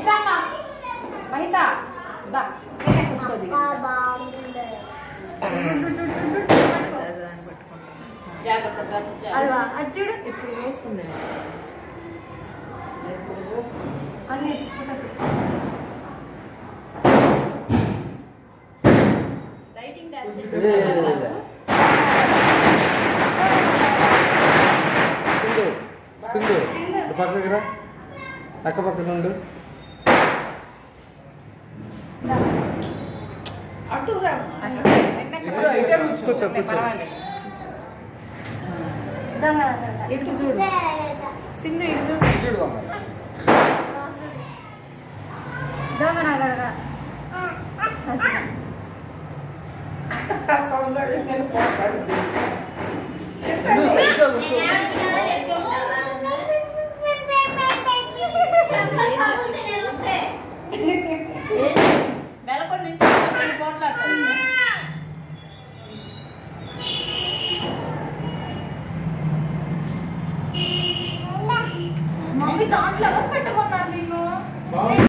ఇదమ్మా. మహిత దా నేనే కూర్చోది. జాగ్రత్త బ్రష్ అదిగో, అది చూడు ఇప్పుడు చూస్తుంది అన్ని ఎత్తుకుంటా లైటింగ్ సింధు సింధు ఇటు పక్కకి రా అక్క పక్కన ఉండు అటు రా కూర్చో కూర్చో ఇటు చూడు సింధు ఇటు చూడు చూడు బామ్మ. దొంగ నాగడగా సింధు సరిగ్గా కూర్చో మెలకొని నుంచి పోట్లాడతాను మమ్మీ దాంట్లో ఎవరు పెట్టమన్నారు నిన్ను